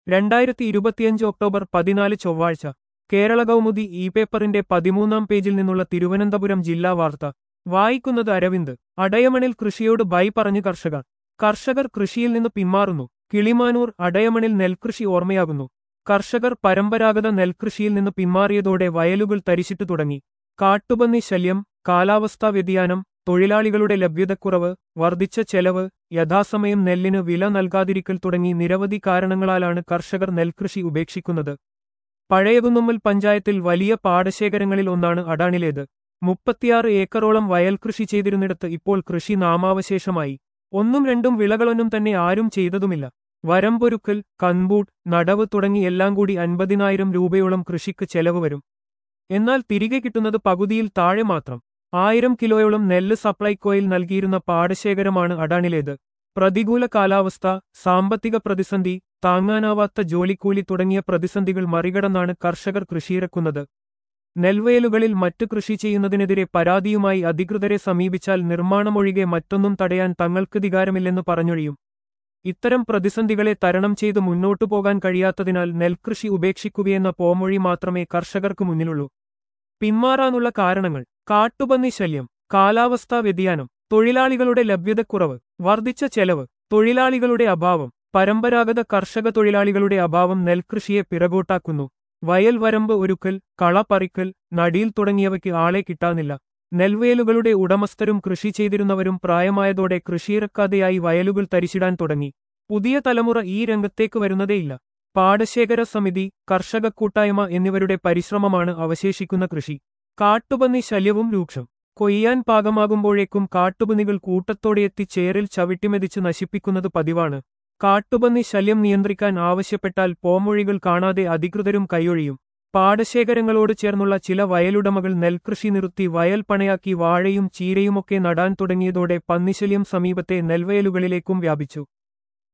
രണ്ടായിരത്തി ഇരുപത്തിയഞ്ച് ഒക്ടോബർ പതിനാല് ചൊവ്വാഴ്ച കേരള കൗമുദി ഇ പേപ്പറിന്റെ പതിമൂന്നാം പേജിൽ നിന്നുള്ള തിരുവനന്തപുരം ജില്ലാ വാർത്ത വായിക്കുന്നത് അരവിന്ദ് അടയമണിൽ കൃഷിയോട് ബൈ പറഞ്ഞു കർഷകർ കർഷകർ കൃഷിയിൽ നിന്ന് പിന്മാറുന്നു കിളിമാനൂർ അടയമണിൽ നെൽകൃഷി ഓർമ്മയാകുന്നു കർഷകർ പരമ്പരാഗത നെൽകൃഷിയിൽ നിന്ന് പിന്മാറിയതോടെ വയലുകൾ തരിശിട്ടു തുടങ്ങി കാട്ടുപന്നി ശല്യം കാലാവസ്ഥാ വ്യതിയാനം തൊഴിലാളികളുടെ ലഭ്യതക്കുറവ് വർദ്ധിച്ച ചെലവ് യഥാസമയം നെല്ലിന് വില നൽകാതിരിക്കൽ തുടങ്ങി നിരവധി കാരണങ്ങളാലാണ് കർഷകർ നെൽകൃഷി ഉപേക്ഷിക്കുന്നത് പഴയകുന്നുമ്മൽ പഞ്ചായത്തിൽ വലിയ പാടശേഖരങ്ങളിൽ ഒന്നാണ് അടാണിലേത് മുപ്പത്തിയാറ് ഏക്കറോളം വയൽ കൃഷി ചെയ്തിരുന്നിടത്ത് ഇപ്പോൾ കൃഷി നാമാവശേഷമായി ഒന്നും രണ്ടും വിളകളൊന്നും തന്നെ ആരും ചെയ്തതുമില്ല വരമ്പൊരുക്കൽ കൺബൂട്ട് നടവ് തുടങ്ങി എല്ലാം കൂടി അൻപതിനായിരം രൂപയോളം കൃഷിക്ക് ചെലവ് വരും എന്നാൽ തിരികെ കിട്ടുന്നത് പകുതിയിൽ താഴെ മാത്രം ആയിരം കിലോയോളം നെല്ല് സപ്ലൈകോയിൽ നൽകിയിരുന്ന പാടശേഖരമാണ് അടാണിലേത് പ്രതികൂല കാലാവസ്ഥ സാമ്പത്തിക പ്രതിസന്ധി താങ്ങാനാവാത്ത ജോലിക്കൂലി തുടങ്ങിയ പ്രതിസന്ധികൾ മറികടന്നാണ് കർഷകർ കൃഷിയിറക്കുന്നത് നെൽവയലുകളിൽ മറ്റു കൃഷി ചെയ്യുന്നതിനെതിരെ പരാതിയുമായി അധികൃതരെ സമീപിച്ചാൽ നിർമ്മാണമൊഴികെ മറ്റൊന്നും തടയാൻ തങ്ങൾക്കധികാരമില്ലെന്ന് പറഞ്ഞൊഴിയും ഇത്തരം പ്രതിസന്ധികളെ തരണം ചെയ്ത് മുന്നോട്ടു പോകാൻ കഴിയാത്തതിനാൽ നെൽകൃഷി ഉപേക്ഷിക്കുകയെന്ന പോമൊഴി മാത്രമേ കർഷകർക്ക് മുന്നിലുള്ളൂ പിന്മാറാനുള്ള കാരണങ്ങൾ കാട്ടുപന്നി ശല്യം കാലാവസ്ഥാ വ്യതിയാനം തൊഴിലാളികളുടെ ലഭ്യതക്കുറവ് വർദ്ധിച്ച ചെലവ് തൊഴിലാളികളുടെ അഭാവം പരമ്പരാഗത കർഷക തൊഴിലാളികളുടെ അഭാവം നെൽകൃഷിയെ പിറകോട്ടാക്കുന്നു വയൽ വരമ്പ് ഒരുക്കൽ കള പറിക്കൽ നടിയിൽ തുടങ്ങിയവയ്ക്ക് ആളെ കിട്ടാനില്ല നെൽവയലുകളുടെ ഉടമസ്ഥരും കൃഷി ചെയ്തിരുന്നവരും പ്രായമായതോടെ കൃഷിയിറക്കാതെയായി വയലുകൾ തരിച്ചിടാൻ തുടങ്ങി പുതിയ തലമുറ ഈ രംഗത്തേക്ക് വരുന്നതേയില്ല പാടശേഖര സമിതി കർഷക കൂട്ടായ്മ എന്നിവരുടെ പരിശ്രമമാണ് അവശേഷിക്കുന്ന കൃഷി കാട്ടുപന്നി ശല്യവും രൂക്ഷം കൊയ്യാൻ പാകമാകുമ്പോഴേക്കും കാട്ടുപന്നികൾ കൂട്ടത്തോടെയെത്തി ചേറിൽ ചവിട്ടിമെതിച്ച് നശിപ്പിക്കുന്നത് പതിവാണ് കാട്ടുപന്നി ശല്യം നിയന്ത്രിക്കാൻ ആവശ്യപ്പെട്ടാൽ പോമൊഴികൾ കാണാതെ അധികൃതരും കൈയൊഴിയും പാടശേഖരങ്ങളോട് ചേർന്നുള്ള ചില വയലുടമകൾ നെൽകൃഷി നിർത്തി വയൽ പണയാക്കി വാഴയും ചീരയുമൊക്കെ നടാൻ തുടങ്ങിയതോടെ പന്നിശല്യം സമീപത്തെ നെൽവയലുകളിലേക്കും വ്യാപിച്ചു